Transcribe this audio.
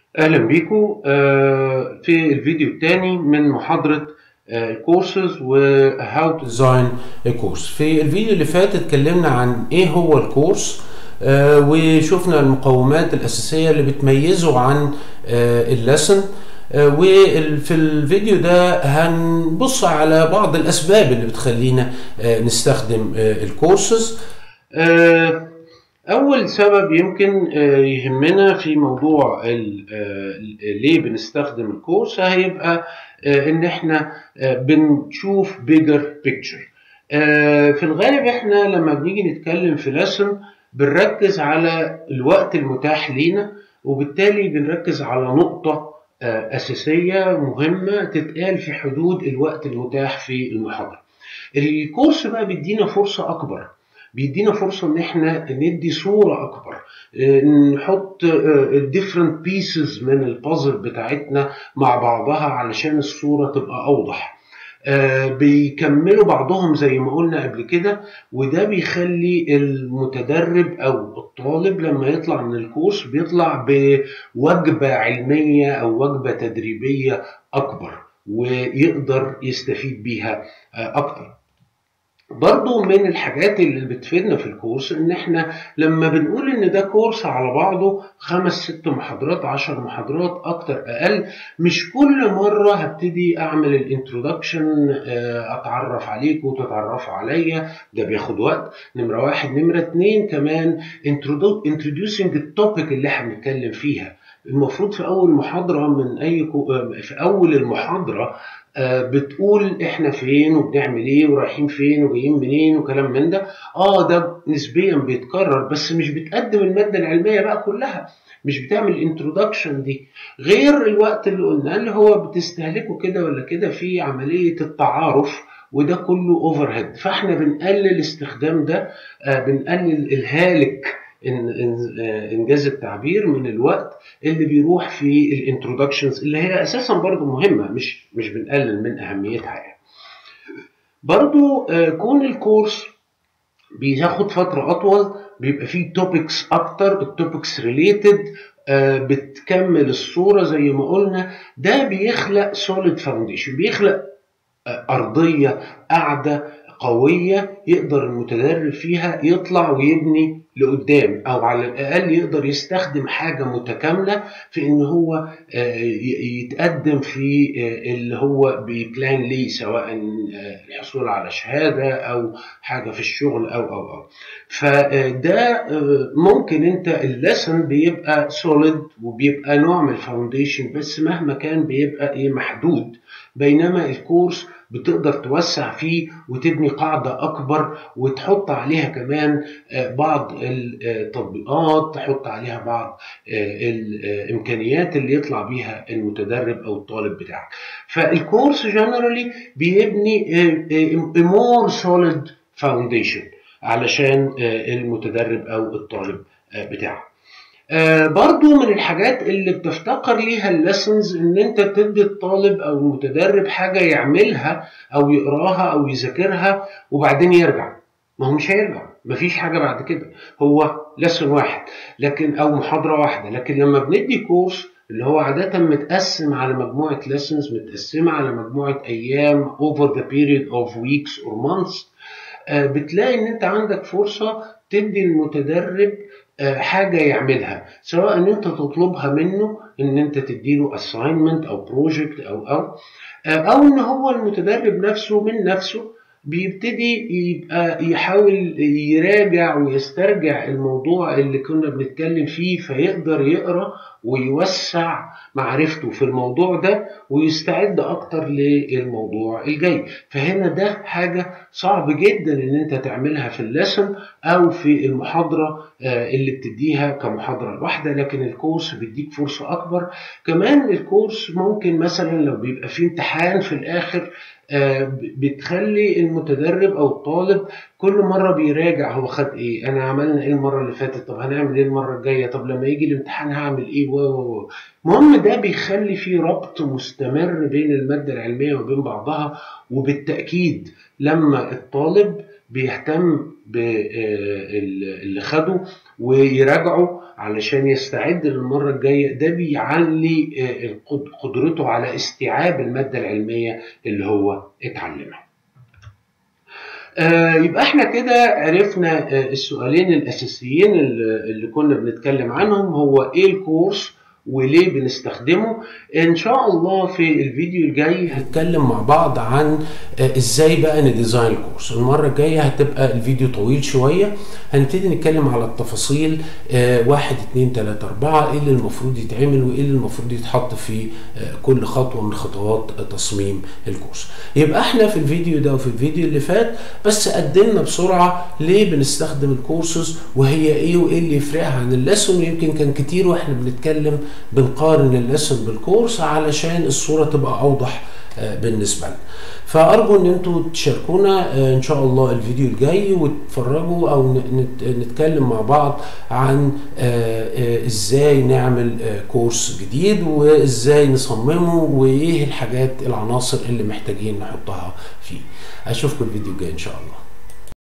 أهلا بيكم آه، في الفيديو الثاني من محاضرة الكورسز و How to Design a Course في الفيديو اللي فات اتكلمنا عن ايه هو الكورس آه، وشفنا المقومات الأساسية اللي بتميزه عن اللسن وفي الفيديو ده هنبص على بعض الأسباب اللي بتخلينا آه، نستخدم الكورسز أول سبب يمكن آه، يهمنا في موضوع ال- آه، ليه بنستخدم الكورس هيبقى آه، إن إحنا آه، بنشوف bigger picture. آه، في الغالب إحنا لما بنيجي نتكلم في لسن بنركز على الوقت المتاح لينا وبالتالي بنركز على نقطة آه، أساسية مهمة تتقال في حدود الوقت المتاح في المحاضرة. الكورس بقى بيدينا فرصة أكبر بيدينا فرصة إن إحنا ندي صورة أكبر آه، نحط different pieces من البازل بتاعتنا مع بعضها علشان الصورة تبقى أوضح آه، بيكملوا بعضهم زي ما قلنا قبل كده وده بيخلي المتدرب أو الطالب لما يطلع من الكورس بيطلع بوجبة علمية أو وجبة تدريبية أكبر ويقدر يستفيد بيها آه، أكتر برضو من الحاجات اللي بتفيدنا في الكورس ان احنا لما بنقول ان ده كورس على بعضه خمس ست محاضرات عشر محاضرات اكتر اقل مش كل مرة هبتدي اعمل الانترودكشن اتعرف عليكم وتتعرفوا عليا ده بياخد وقت نمرة واحد نمرة اتنين كمان introducing التوبيك اللي احنا بنتكلم فيها المفروض في اول محاضرة من اي كو... في اول المحاضرة آه، بتقول احنا فين وبنعمل ايه ورايحين فين وجايين منين وكلام من ده اه ده نسبيا بيتكرر بس مش بتقدم الماده العلميه بقى كلها مش بتعمل الانترودكشن دي غير الوقت اللي قلناه اللي هو بتستهلكه كده ولا كده في عمليه التعارف وده كله اوفر هيد فاحنا بنقلل استخدام ده آه، بنقلل الهالك إن- إن- آه، انجاز التعبير من الوقت اللي بيروح في الانترودكشنز اللي هي اساسا برضو مهمه مش مش بنقلل من اهميتها يعني. برضو آه، كون الكورس بياخد فتره اطول بيبقى فيه توبكس اكتر التوبكس ريليتد بتكمل الصوره زي ما قلنا ده بيخلق سوليد فاونديشن بيخلق آه، ارضيه قاعده قويه يقدر المتدرب فيها يطلع ويبني لقدام او على الاقل يقدر يستخدم حاجه متكامله في ان هو آه، ي- يتقدم في آه، اللي هو بيبلان ليه سواء آه، الحصول على شهاده او حاجه في الشغل او او او فده آه، ممكن انت اللسن بيبقى سوليد وبيبقى نوع من الفاونديشن بس مهما كان بيبقى ايه محدود بينما الكورس بتقدر توسع فيه وتبني قاعدة أكبر وتحط عليها كمان آه، بعض التطبيقات تحط عليها بعض آه، الإمكانيات اللي يطلع بيها المتدرب أو الطالب بتاعك فالكورس جنرالي بيبني a more solid foundation علشان آه، المتدرب أو الطالب آه، بتاعك آه، برضو من الحاجات اللي بتفتقر ليها الليسنز ان انت تدي الطالب او المتدرب حاجة يعملها او يقراها او يذاكرها وبعدين يرجع ما هو مش هيرجع مفيش حاجة بعد كده هو لسن واحد لكن او محاضرة واحدة لكن لما بندي كورس اللي هو عادة متقسم على مجموعة lessons متقسمة على مجموعة أيام over the period of weeks or months آه، بتلاقي ان انت عندك فرصة تدي المتدرب آه، حاجة يعملها سواء ان انت تطلبها منه ان انت تديله assignment او project او او آه، او ان هو المتدرب نفسه من نفسه بيبتدي يبقى يحاول يراجع ويسترجع الموضوع اللي كنا بنتكلم فيه فيقدر يقرا ويوسع معرفته في الموضوع ده ويستعد اكتر للموضوع الجاي فهنا ده حاجة صعب جدا ان انت تعملها في اللسن او في المحاضرة آه، اللي بتديها كمحاضرة لوحدها لكن الكورس بيديك فرصة اكبر كمان الكورس ممكن مثلا لو بيبقى فيه امتحان في الاخر آه، بتخلي المتدرب او الطالب كل مره بيراجع هو خد ايه انا عملنا ايه المره اللي فاتت طب هنعمل ايه المره الجايه طب لما يجي الامتحان هعمل ايه و و و المهم ده بيخلي في ربط مستمر بين الماده العلميه وبين بعضها وبالتاكيد لما الطالب بيهتم باللي خده ويراجعه علشان يستعد للمرة الجاية ده بيعلي قدرته على استيعاب المادة العلمية اللي هو اتعلمها يبقى احنا كده عرفنا السؤالين الاساسيين اللي كنا بنتكلم عنهم هو ايه الكورس وليه بنستخدمه ان شاء الله في الفيديو الجاي هنتكلم مع بعض عن ازاي بقى نديزاين الكورس المره الجايه هتبقى الفيديو طويل شويه هنبتدي نتكلم على التفاصيل واحد اتنين تلاته اربعه ايه اللي المفروض يتعمل وايه اللي المفروض يتحط في كل خطوه من خطوات تصميم الكورس يبقى احنا في الفيديو ده وفي الفيديو اللي فات بس قدمنا بسرعه ليه بنستخدم الكورسز وهي ايه وايه اللي يفرقها عن الليسون يمكن كان كتير واحنا بنتكلم بنقارن الليسون بالكورس علشان الصوره تبقى اوضح بالنسبه لنا فارجو ان انتوا تشاركونا ان شاء الله الفيديو الجاي وتتفرجوا او نتكلم مع بعض عن ازاي نعمل كورس جديد وازاي نصممه وايه الحاجات العناصر اللي محتاجين نحطها فيه اشوفكم الفيديو الجاي ان شاء الله